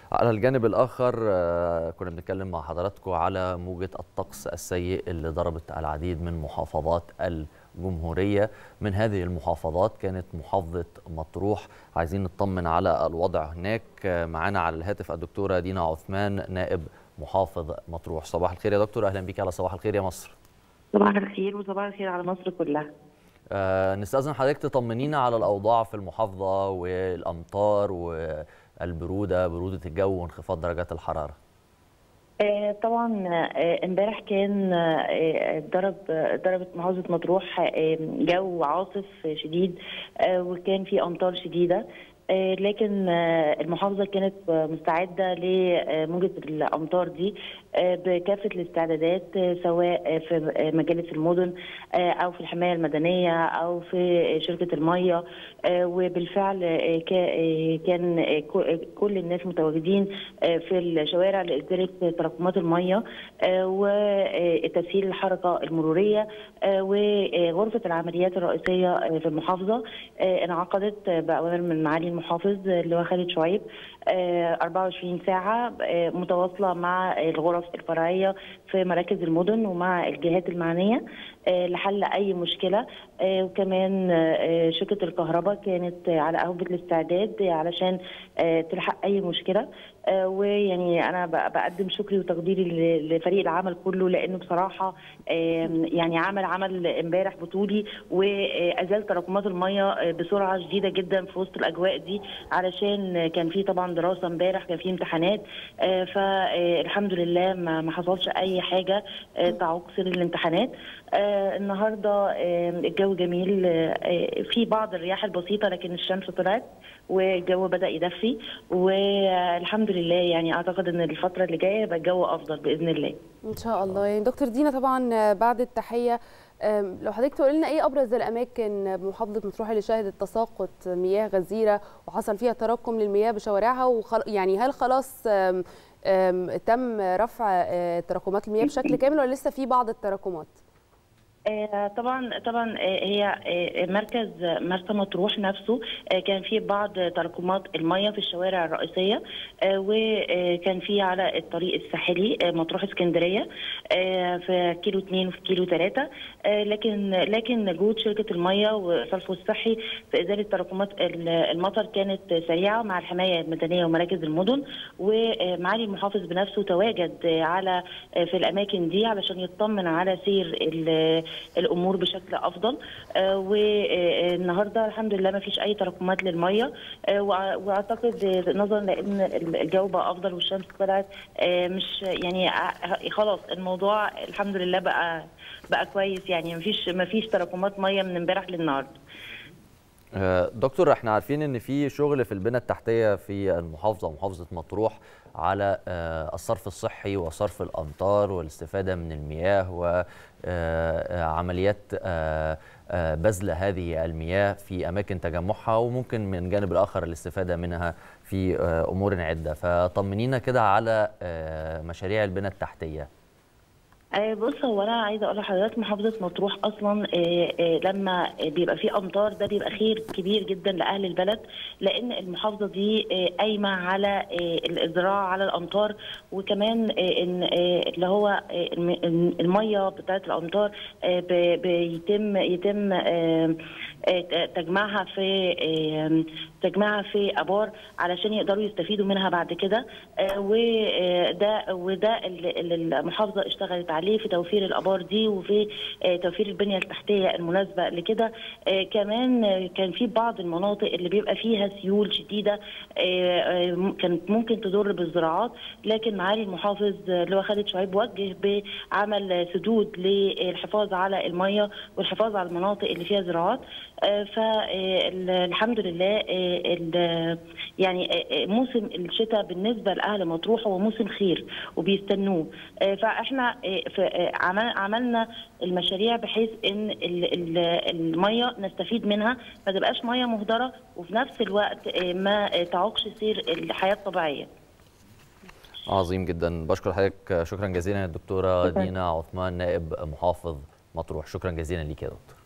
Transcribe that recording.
على الجانب الآخر كنا بنتكلم مع حضراتكم على موجة الطقس السيء اللي ضربت العديد من محافظات الجمهورية من هذه المحافظات كانت محافظة مطروح عايزين نطمن على الوضع هناك معانا على الهاتف الدكتورة دينا عثمان نائب محافظ مطروح صباح الخير يا دكتور أهلا بك على صباح الخير يا مصر صباح الخير وصباح الخير على مصر كلها آه نستأذن حضرتك تطمنينا على الأوضاع في المحافظة والأمطار والبرودة برودة الجو وانخفاض درجات الحرارة آه طبعا امبارح كان آه ضرب ضربت محافظه مطروح آه جو عاصف شديد وكان في امطار شديده لكن المحافظه كانت مستعده لموجه الامطار دي بكافه الاستعدادات سواء في مجالس المدن او في الحمايه المدنيه او في شركه الميه وبالفعل كان كل الناس متواجدين في الشوارع لازاله تراكمات الميه وتسهيل الحركه المروريه وغرفه العمليات الرئيسيه في المحافظه انعقدت باوامر من معالي المحافظ اللي هو خالد شعيب 24 ساعه متواصله مع الغرف الفرعيه في مراكز المدن ومع الجهات المعنيه لحل اي مشكله وكمان شركه الكهرباء كانت على اهبه الاستعداد علشان تلحق اي مشكله ويعني انا بقدم شكري وتقديري لفريق العمل كله لانه بصراحه يعني عمل عمل امبارح بطولي وازال تراكمات الميه بسرعه شديده جدا في وسط الاجواء دي علشان كان في طبعا دراسه امبارح كان في امتحانات فالحمد لله ما حصلش اي حاجه تعوق سير الامتحانات النهارده الجو جميل في بعض الرياح البسيطه لكن الشمس طلعت والجو بدا يدفي والحمد لله يعني اعتقد ان الفتره اللي جايه يبقى الجو افضل باذن الله ان شاء الله يعني دكتور دينا طبعا بعد التحيه لو حضرتك تقول لنا ايه ابرز الاماكن بمحافظه مطروح اللي شهدت تساقط مياه غزيره وحصل فيها تراكم للمياه بشوارعها وخل... يعني هل خلاص أم أم تم رفع تراكمات المياه بشكل كامل ولا لسه في بعض التراكمات؟ طبعا طبعا هي مركز مرسى مطروح نفسه كان فيه بعض تراكمات الميه في الشوارع الرئيسيه وكان فيه على الطريق الساحلي مطروح اسكندريه في كيلو 2 وفي كيلو 3 لكن لكن جهود شركه الميه والصرف الصحي في ازاله تراكمات المطر كانت سريعه مع الحمايه المدنيه ومراكز المدن ومعالي المحافظ بنفسه تواجد على في الاماكن دي علشان يطمن على سير الامور بشكل افضل والنهارده الحمد لله ما فيش اي تراكمات للميه واعتقد نظرا لان الجو بقى افضل والشمس طلعت مش يعني خلاص الموضوع الحمد لله بقى بقى كويس يعني ما فيش ما فيش تراكمات ميه من امبارح للنهارده دكتور احنا عارفين ان في شغل في البنى التحتيه في المحافظه محافظه مطروح على الصرف الصحي وصرف الامطار والاستفاده من المياه وعمليات بذل هذه المياه في اماكن تجمعها وممكن من جانب الاخر الاستفاده منها في امور عده فطمنينا كده على مشاريع البنى التحتيه بص هو انا عايزه اقول لحضرتك محافظه مطروح اصلا لما بيبقى في امطار ده بيبقى خير كبير جدا لاهل البلد لان المحافظه دي قايمه على الزراعه على الامطار وكمان ان اللي هو الميه بتاعه الامطار بيتم يتم تجميعها في تجميعها في ابار علشان يقدروا يستفيدوا منها بعد كده وده وده اللي المحافظه اشتغلت عليه في توفير الابار دي وفي توفير البنيه التحتيه المناسبه لكده كمان كان في بعض المناطق اللي بيبقى فيها سيول شديده كانت ممكن تضر بالزراعات لكن معالي المحافظ اللي هو خالد شعيب وجه بعمل سدود للحفاظ على الميه والحفاظ على المناطق اللي فيها زراعات فالحمد لله يعني موسم الشتاء بالنسبه لاهل مطروح هو موسم خير وبيستنوه فاحنا عملنا المشاريع بحيث ان الميه نستفيد منها ما تبقاش ميه مهدره وفي نفس الوقت ما تعوقش سير الحياه الطبيعيه عظيم جدا بشكر حضرتك شكرا جزيلا الدكتوره دينا عثمان نائب محافظ مطروح شكرا جزيلا ليك يا دكتور